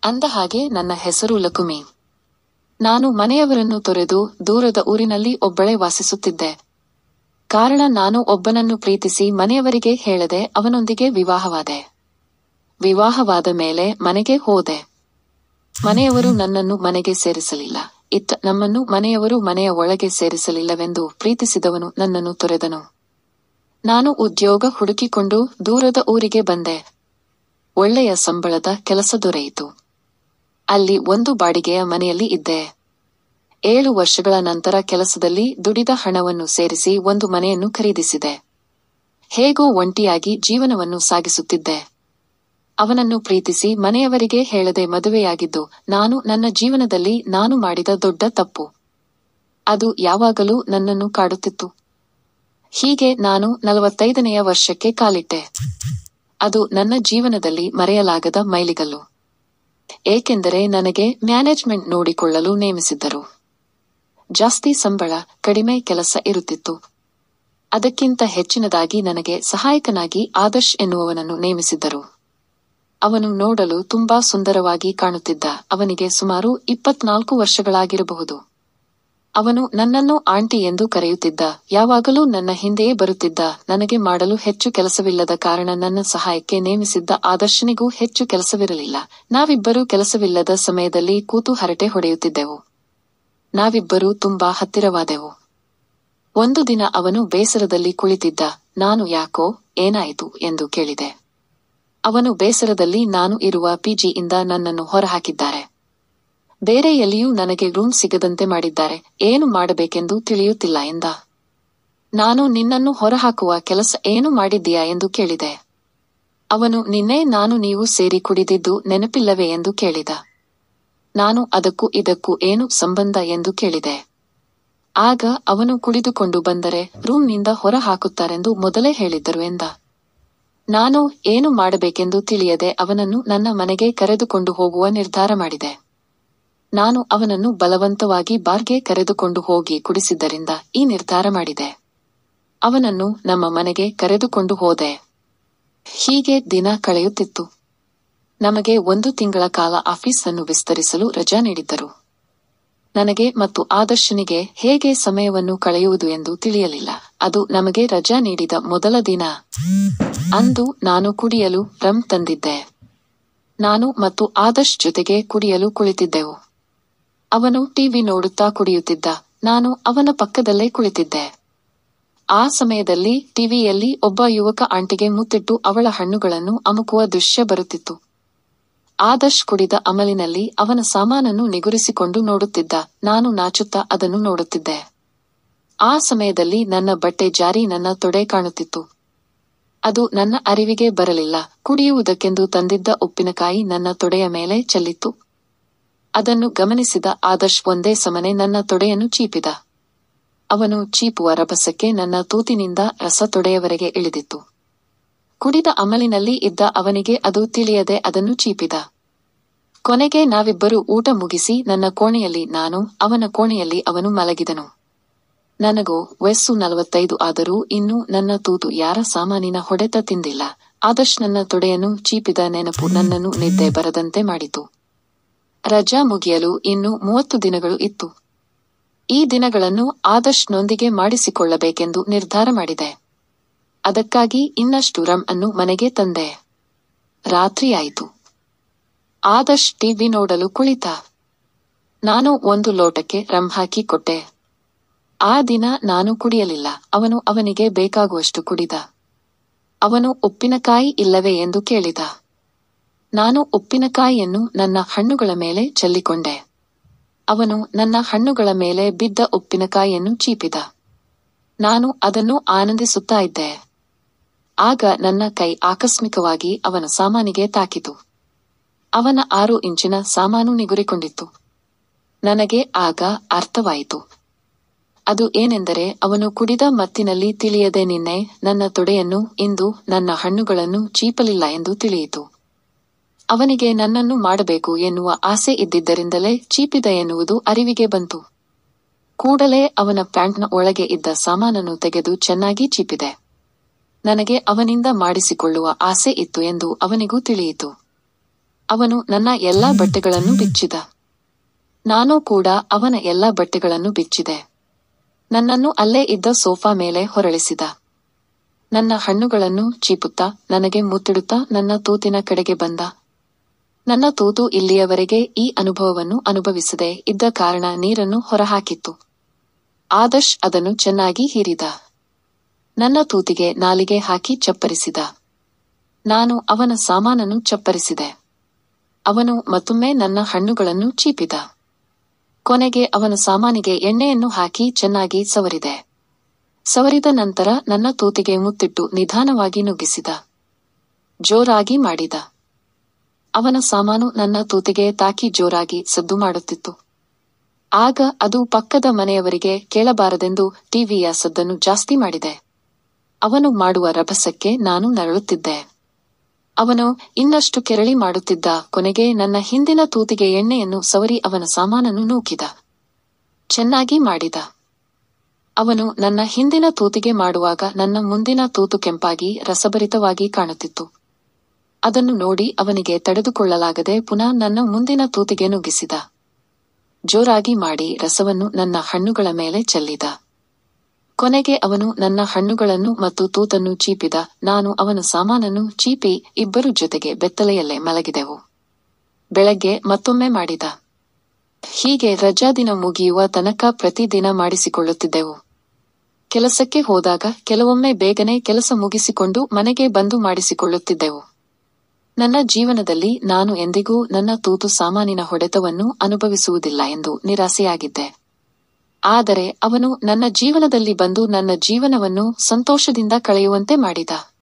ಅಂದ ಹಾಗೆ ನನ್ನ ಹೆಸರು ಲಕುಮಿ ನಾನು ಮನೆಯವರನ್ನು ತೊರೆದು ದೂರದ ಊರಿನಲ್ಲಿ ಒಬ್ಬಳೇ ವಾಸಿಸುತ್ತಿದ್ದೆ ಕಾರಣ ನಾನು ಒಬ್ಬನನ್ನು ಪ್ರೀತಿಸಿ ಮನೆಯವರಿಗೆ ಹೇಳದೆ ಅವನೊಂದಿಗೆ ವಿವಾಹವಾದೆ ವಿವಾಹವಾದ ಮೇಲೆ ಮನೆಗೆ ಹೋದೆ ಮನೆಯವರು ನನ್ನನ್ನು ಮನೆಗೆ ಸೇರಿಸಲಿಲ್ಲ ಇತ್ತ ನಮ್ಮನ್ನು ಮನೆಯವರು ಮನೆಯ ಒಳಗೆ ಸೇರಿಸಲಿಲ್ಲವೆಂದು ಪ್ರೀತಿಸಿದವನು ನನ್ನನ್ನು ತೊರೆದನು ನಾನು ಉದ್ಯೋಗ ಹುಡುಕಿಕೊಂಡು ದೂರದ ಊರಿಗೆ ಬಂದೆ ಒಳ್ಳೆಯ ಸಂಬಳದ ಕೆಲಸ ದೊರೆಯಿತು ಅಲ್ಲಿ ಒಂದು ಬಾಡಿಗೆಯ ಮನೆಯಲ್ಲಿ ಇದ್ದೆ ಏಳು ವರ್ಷಗಳ ನಂತರ ಕೆಲಸದಲ್ಲಿ ದುಡಿದ ಹಣವನ್ನು ಸೇರಿಸಿ ಒಂದು ಮನೆಯನ್ನು ಖರೀದಿಸಿದೆ ಹೇಗೋ ಒಂಟಿಯಾಗಿ ಜೀವನವನ್ನು ಸಾಗಿಸುತ್ತಿದ್ದೆ ಅವನನ್ನು ಪ್ರೀತಿಸಿ ಮನೆಯವರಿಗೆ ಹೇಳದೆ ಮದುವೆಯಾಗಿದ್ದು ನಾನು ನನ್ನ ಜೀವನದಲ್ಲಿ ನಾನು ಮಾಡಿದ ದೊಡ್ಡ ತಪ್ಪು ಅದು ಯಾವಾಗಲೂ ನನ್ನನ್ನು ಕಾಡುತ್ತಿತ್ತು ಹೀಗೆ ನಾನು ನಲವತ್ತೈದನೆಯ ವರ್ಷಕ್ಕೆ ಕಾಲಿಟ್ಟೆ ಅದು ನನ್ನ ಜೀವನದಲ್ಲಿ ಮರೆಯಲಾಗದ ಮೈಲಿಗಲ್ಲು ಏಕೆಂದರೆ ನನಗೆ ಮ್ಯಾನೇಜ್ಮೆಂಟ್ ನೋಡಿಕೊಳ್ಳಲು ನೇಮಿಸಿದ್ದರು ಜಾಸ್ತಿ ಸಂಬಳ ಕಡಿಮೆ ಕೆಲಸ ಇರುತ್ತಿತ್ತು ಅದಕ್ಕಿಂತ ಹೆಚ್ಚಿನದಾಗಿ ನನಗೆ ಸಹಾಯಕನಾಗಿ ಆದರ್ಶ್ ಎನ್ನುವವನನ್ನು ನೇಮಿಸಿದ್ದರು ಅವನು ನೋಡಲು ತುಂಬಾ ಸುಂದರವಾಗಿ ಕಾಣುತ್ತಿದ್ದ ಅವನಿಗೆ ಸುಮಾರು ಇಪ್ಪತ್ನಾಲ್ಕು ವರ್ಷಗಳಾಗಿರಬಹುದು ಅವನು ನನ್ನನ್ನು ಆಂಟಿ ಎಂದು ಕರೆಯುತ್ತಿದ್ದ ಯಾವಾಗಲೂ ನನ್ನ ಹಿಂದೆಯೇ ಬರುತ್ತಿದ್ದ ನನಗೆ ಮಾಡಲು ಹೆಚ್ಚು ಕೆಲಸವಿಲ್ಲದ ಕಾರಣ ನನ್ನ ಸಹಾಯಕ್ಕೆ ನೇಮಿಸಿದ್ದ ಆದರ್ಶನಿಗೂ ಹೆಚ್ಚು ಕೆಲಸವಿರಲಿಲ್ಲ ನಾವಿಬ್ಬರೂ ಕೆಲಸವಿಲ್ಲದ ಸಮಯದಲ್ಲಿ ಕೂತು ಹರಟೆ ಹೊಡೆಯುತ್ತಿದ್ದೆವು ನಾವಿಬ್ಬರೂ ತುಂಬಾ ಹತ್ತಿರವಾದೆವು ಒಂದು ದಿನ ಅವನು ಬೇಸರದಲ್ಲಿ ಕುಳಿತಿದ್ದ ನಾನು ಯಾಕೋ ಏನಾಯಿತು ಎಂದು ಕೇಳಿದೆ ಅವನು ಬೇಸರದಲ್ಲಿ ನಾನು ಇರುವ ಪಿಜಿಯಿಂದ ನನ್ನನ್ನು ಹೊರಹಾಕಿದ್ದಾರೆ ಬೇರೆ ಎಲ್ಲಿಯೂ ನನಗೆ ರೂಮ್ ಸಿಗದಂತೆ ಮಾಡಿದ್ದಾರೆ ಏನು ಮಾಡಬೇಕೆಂದು ತಿಳಿಯುತ್ತಿಲ್ಲ ಎಂದ ನಾನು ನಿನ್ನನ್ನು ಹೊರಹಾಕುವ ಕೆಲಸ ಏನು ಮಾಡಿದ್ದೀಯಾ ಎಂದು ಕೇಳಿದೆ ಅವನು ನಿನ್ನೆ ನಾನು ನೀವು ಸೇರಿ ಕುಡಿದಿದ್ದು ನೆನಪಿಲ್ಲವೇ ಎಂದು ಕೇಳಿದ ನಾನು ಅದಕ್ಕೂ ಇದಕ್ಕೂ ಏನು ಸಂಬಂಧ ಎಂದು ಕೇಳಿದೆ ಆಗ ಅವನು ಕುಡಿದುಕೊಂಡು ಬಂದರೆ ರೂಮ್ನಿಂದ ಹೊರ ಹಾಕುತ್ತಾರೆಂದು ಮೊದಲೇ ಹೇಳಿದ್ದರು ಎಂದ ನಾನು ಏನು ಮಾಡಬೇಕೆಂದು ತಿಳಿಯದೆ ಅವನನ್ನು ನನ್ನ ಮನೆಗೆ ಕರೆದುಕೊಂಡು ಹೋಗುವ ನಿರ್ಧಾರ ಮಾಡಿದೆ ನಾನು ಅವನನ್ನು ಬಲವಂತವಾಗಿ ಬಾರ್ಗೆ ಕರೆದುಕೊಂಡು ಹೋಗಿ ಕುಡಿಸಿದ್ದರಿಂದ ಈ ನಿರ್ಧಾರ ಮಾಡಿದೆ ಅವನನ್ನು ನಮ್ಮ ಮನೆಗೆ ಕರೆದುಕೊಂಡು ಹೋದೆ ಹೀಗೆ ದಿನ ಕಳೆಯುತ್ತಿತ್ತು ನಮಗೆ ಒಂದು ತಿಂಗಳ ಕಾಲ ಆಫೀಸ್ ಅನ್ನು ವಿಸ್ತರಿಸಲು ರಜಾ ನೀಡಿದ್ದರು ನನಗೆ ಮತ್ತು ಆದರ್ಶನಿಗೆ ಹೇಗೆ ಸಮಯವನ್ನು ಕಳೆಯುವುದು ಎಂದು ತಿಳಿಯಲಿಲ್ಲ ಅದು ನಮಗೆ ರಜಾ ನೀಡಿದ ಮೊದಲ ದಿನ ಅಂದು ನಾನು ಕುಡಿಯಲು ರಮ್ ತಂದಿದ್ದೆ ನಾನು ಮತ್ತು ಆದರ್ಶ್ ಜೊತೆಗೆ ಕುಡಿಯಲು ಕುಳಿತಿದ್ದೆವು ಅವನು ಟಿವಿ ನೋಡುತ್ತಾ ಕುಡಿಯುತ್ತಿದ್ದ ನಾನು ಅವನ ಪಕ್ಕದಲ್ಲೇ ಕುಳಿತಿದ್ದೆ ಆ ಸಮಯದಲ್ಲಿ ಟಿವಿಯಲ್ಲಿ ಒಬ್ಬ ಯುವಕ ಆಂಟಿಗೆ ಮುತ್ತಿಟ್ಟು ಅವಳ ಹಣ್ಣುಗಳನ್ನು ಅಮುಕುವ ದೃಶ್ಯ ಬರುತ್ತಿತ್ತು ಆದರ್ಶ್ ಕುಡಿದ ಅಮಲಿನಲ್ಲಿ ಅವನ ಸಾಮಾನನ್ನು ನಿಗುರಿಸಿಕೊಂಡು ನೋಡುತ್ತಿದ್ದ ನಾನು ನಾಚುತ್ತಾ ಅದನ್ನು ನೋಡುತ್ತಿದ್ದೆ ಆ ಸಮಯದಲ್ಲಿ ನನ್ನ ಬಟ್ಟೆ ಜಾರಿ ನನ್ನ ತೊಡೆ ಕಾಣುತ್ತಿತ್ತು ಅದು ನನ್ನ ಅರಿವಿಗೆ ಬರಲಿಲ್ಲ ಕುಡಿಯುವುದಕ್ಕೆಂದು ತಂದಿದ್ದ ಉಪ್ಪಿನಕಾಯಿ ನನ್ನ ತೊಡೆಯ ಮೇಲೆ ಚೆಲ್ಲಿತ್ತು ಅದನ್ನು ಗಮನಿಸಿದ ಆದರ್ಶ್ ಒಂದೇ ಸಮನೆ ನನ್ನ ತೊಡೆಯನ್ನು ಚೀಪಿದ ಅವನು ಚೀಪುವ ರಭಸಕ್ಕೆ ನನ್ನ ತೂತಿನಿಂದ ರಸ ತೊಡೆಯವರೆಗೆ ಇಳಿದಿತ್ತು ಕುಡಿದ ಅಮಲಿನಲ್ಲಿ ಇದ್ದ ಅವನಿಗೆ ಅದು ತಿಳಿಯದೆ ಅದನ್ನು ಚೀಪಿದ ಕೊನೆಗೆ ನಾವಿಬ್ಬರು ಊಟ ಮುಗಿಸಿ ನನ್ನ ಕೋಣೆಯಲ್ಲಿ ನಾನು ಅವನ ಕೋಣೆಯಲ್ಲಿ ಅವನು ಮಲಗಿದನು ನನಗೋ ವಯಸ್ಸು ನಲವತ್ತೈದು ಆದರೂ ಇನ್ನೂ ನನ್ನ ತೂತು ಯಾರ ಸಾಮಾನಿನ ಹೊಡೆತ ತಿಂದಿಲ್ಲ ಆದರ್ಶ್ ನನ್ನ ತೊಡೆಯನ್ನು ಚೀಪಿದ ನೆನಪು ನನ್ನನ್ನು ನಿದ್ದೆ ಬರದಂತೆ ಮಾಡಿತು ರಜಾ ಮುಗಿಯಲು ಇನ್ನು ಮೂವತ್ತು ದಿನಗಳು ಇತ್ತು ಈ ದಿನಗಳನ್ನು ಆದರ್ಶ್ನೊಂದಿಗೆ ಮಾಡಿಸಿಕೊಳ್ಳಬೇಕೆಂದು ನಿರ್ಧಾರ ಮಾಡಿದೆ ಅದಕ್ಕಾಗಿ ಇನ್ನಷ್ಟು ರಮ್ ಅನ್ನು ಮನೆಗೆ ತಂದೆ ರಾತ್ರಿಯಾಯಿತು ಆದರ್ಶ್ ಟಿವಿ ನೋಡಲು ಕುಳಿತ ನಾನು ಒಂದು ಲೋಟಕ್ಕೆ ರಮ್ ಹಾಕಿ ಕೊಟ್ಟೆ ಆ ದಿನ ನಾನು ಕುಡಿಯಲಿಲ್ಲ ಅವನು ಅವನಿಗೆ ಬೇಕಾಗುವಷ್ಟು ಕುಡಿದ ಅವನು ಉಪ್ಪಿನಕಾಯಿ ಇಲ್ಲವೇ ಎಂದು ಕೇಳಿದ ನಾನು ಉಪ್ಪಿನಕಾಯಿಯನ್ನು ನನ್ನ ಹಣ್ಣುಗಳ ಮೇಲೆ ಚೆಲ್ಲಿಕೊಂಡೆ ಅವನು ನನ್ನ ಹಣ್ಣುಗಳ ಮೇಲೆ ಬಿದ್ದ ಉಪ್ಪಿನಕಾಯಿಯನ್ನು ಚೀಪಿದ ನಾನು ಅದನ್ನು ಆನಂದಿಸುತ್ತಾ ಇದ್ದೆ ಆಗ ನನ್ನ ಕೈ ಆಕಸ್ಮಿಕವಾಗಿ ಅವನ ಸಾಮಾನಿಗೆ ತಾಕಿತು ಅವನ ಆರು ಇಂಚಿನ ಸಾಮಾನು ನಿಗುರಿಕೊಂಡಿತ್ತು ನನಗೆ ಆಗ ಅರ್ಥವಾಯಿತು ಅದು ಏನೆಂದರೆ ಅವನು ಕುಡಿದ ಮತ್ತಿನಲ್ಲಿ ತಿಳಿಯದೆ ನಿನ್ನೆ ನನ್ನ ತೊಡೆಯನ್ನು ಇಂದು ನನ್ನ ಹಣ್ಣುಗಳನ್ನು ಚೀಪಲಿಲ್ಲ ಎಂದು ತಿಳಿಯಿತು ಅವನಿಗೆ ನನ್ನನ್ನು ಮಾಡಬೇಕು ಎನ್ನುವ ಆಸೆ ಇದ್ದಿದ್ದರಿಂದಲೇ ಚೀಪಿದ ಎನ್ನುವುದು ಅರಿವಿಗೆ ಬಂತು ಕೂಡಲೇ ಅವನ ಪ್ಯಾಂಟ್ನ ಒಳಗೆ ಇದ್ದ ಸಾಮಾನನ್ನು ತೆಗೆದು ಚೆನ್ನಾಗಿ ಚೀಪಿದೆ ನನಗೆ ಅವನಿಂದ ಮಾಡಿಸಿಕೊಳ್ಳುವ ಆಸೆ ಇತ್ತು ಎಂದು ಅವನಿಗೂ ತಿಳಿಯಿತು ಅವನು ನನ್ನ ಎಲ್ಲಾ ಬಟ್ಟೆಗಳನ್ನು ಬಿಚ್ಚಿದ ನಾನು ಕೂಡ ಅವನ ಎಲ್ಲಾ ಬಟ್ಟೆಗಳನ್ನು ಬಿಚ್ಚಿದೆ ನನ್ನನ್ನು ಅಲ್ಲೇ ಇದ್ದ ಸೋಫಾ ಮೇಲೆ ಹೊರಳಿಸಿದ ನನ್ನ ಹಣ್ಣುಗಳನ್ನು ಚೀಪುತ್ತಾ ನನಗೆ ಮುತ್ತಿಡುತ್ತಾ ನನ್ನ ತೂತಿನ ಕಡೆಗೆ ಬಂದ ನನ್ನ ತೂತು ಇಲ್ಲಿಯವರೆಗೆ ಈ ಅನುಭವವನ್ನು ಅನುಭವಿಸದೆ ಇದ್ದ ಕಾರಣ ನೀರನ್ನು ಹೊರಹಾಕಿತ್ತು ಆದರ್ಶ್ ಅದನ್ನು ಚೆನ್ನಾಗಿ ಹೀರಿದ ನನ್ನ ತೂತಿಗೆ ನಾಲಿಗೆ ಹಾಕಿ ಚಪ್ಪರಿಸಿದ ನಾನು ಅವನ ಸಾಮಾನನ್ನು ಚಪ್ಪರಿಸಿದೆ ಅವನು ಮತ್ತೊಮ್ಮೆ ನನ್ನ ಹಣ್ಣುಗಳನ್ನು ಚೀಪಿದ ಕೊನೆಗೆ ಅವನ ಸಾಮಾನಿಗೆ ಎಣ್ಣೆಯನ್ನು ಹಾಕಿ ಚೆನ್ನಾಗಿ ಸವರಿದೆ ಸವರಿದ ನಂತರ ನನ್ನ ತೂತಿಗೆ ಮುತ್ತಿಟ್ಟು ನಿಧಾನವಾಗಿ ನುಗ್ಗಿಸಿದ ಜೋರಾಗಿ ಮಾಡಿದ ಅವನ ಸಾಮಾನು ನನ್ನ ತೂತಿಗೆ ತಾಕಿ ಜೋರಾಗಿ ಸದ್ದು ಮಾಡುತ್ತಿತ್ತು ಆಗ ಅದು ಪಕ್ಕದ ಮನೆಯವರಿಗೆ ಕೇಳಬಾರದೆಂದು ಟಿವಿಯ ಸದ್ದನ್ನು ಜಾಸ್ತಿ ಮಾಡಿದೆ ಅವನು ಮಾಡುವ ರಭಸಕ್ಕೆ ನಾನು ನರಳುತ್ತಿದ್ದೆ ಅವನು ಇನ್ನಷ್ಟು ಕೆರಳಿ ಮಾಡುತ್ತಿದ್ದ ಕೊನೆಗೆ ನನ್ನ ಹಿಂದಿನ ತೂತಿಗೆ ಎಣ್ಣೆಯನ್ನು ಸವರಿ ಅವನ ಸಾಮಾನನ್ನು ನೂಕಿದ ಚೆನ್ನಾಗಿ ಮಾಡಿದ ಅವನು ನನ್ನ ಹಿಂದಿನ ತೂತಿಗೆ ಮಾಡುವಾಗ ನನ್ನ ಮುಂದಿನ ತೂತು ಕೆಂಪಾಗಿ ರಸಭರಿತವಾಗಿ ಕಾಣುತ್ತಿತ್ತು ಅದನ್ನು ನೋಡಿ ಅವನಿಗೆ ತಡೆದುಕೊಳ್ಳಲಾಗದೆ ಪುನಃ ನನ್ನ ಮುಂದಿನ ತೂತಿಗೆ ನುಗ್ಗಿಸಿದ ಜೋರಾಗಿ ಮಾಡಿ ರಸವನ್ನು ನನ್ನ ಹಣ್ಣುಗಳ ಮೇಲೆ ಚೆಲ್ಲಿದ ಕೊನೆಗೆ ಅವನು ನನ್ನ ಹಣ್ಣುಗಳನ್ನು ಮತ್ತು ತೂತನ್ನು ಚೀಪಿದ ನಾನು ಅವನ ಸಾಮಾನನ್ನು ಚೀಪಿ ಇಬ್ಬರು ಜೊತೆಗೆ ಬೆತ್ತಲೆಯಲ್ಲೇ ಮಲಗಿದೆವು ಬೆಳಗ್ಗೆ ಮತ್ತೊಮ್ಮೆ ಮಾಡಿದ ಹೀಗೆ ರಜಾದಿನ ಮುಗಿಯುವ ತನಕ ಪ್ರತಿದಿನ ಮಾಡಿಸಿಕೊಳ್ಳುತ್ತಿದ್ದೆವು ಕೆಲಸಕ್ಕೆ ಹೋದಾಗ ಕೆಲವೊಮ್ಮೆ ಬೇಗನೆ ಕೆಲಸ ಮುಗಿಸಿಕೊಂಡು ಮನೆಗೆ ಬಂದು ಮಾಡಿಸಿಕೊಳ್ಳುತ್ತಿದ್ದೆವು ನನ್ನ ಜೀವನದಲ್ಲಿ ನಾನು ಎಂದಿಗೂ ನನ್ನ ತೂತು ಸಾಮಾನಿನ ಹೊಡೆತವನ್ನು ಅನುಭವಿಸುವುದಿಲ್ಲ ಎಂದು ನಿರಾಸೆಯಾಗಿದ್ದೆ ಆದರೆ ಅವನು ನನ್ನ ಜೀವನದಲ್ಲಿ ಬಂದು ನನ್ನ ಜೀವನವನ್ನು ಸಂತೋಷದಿಂದ ಕಳೆಯುವಂತೆ ಮಾಡಿದ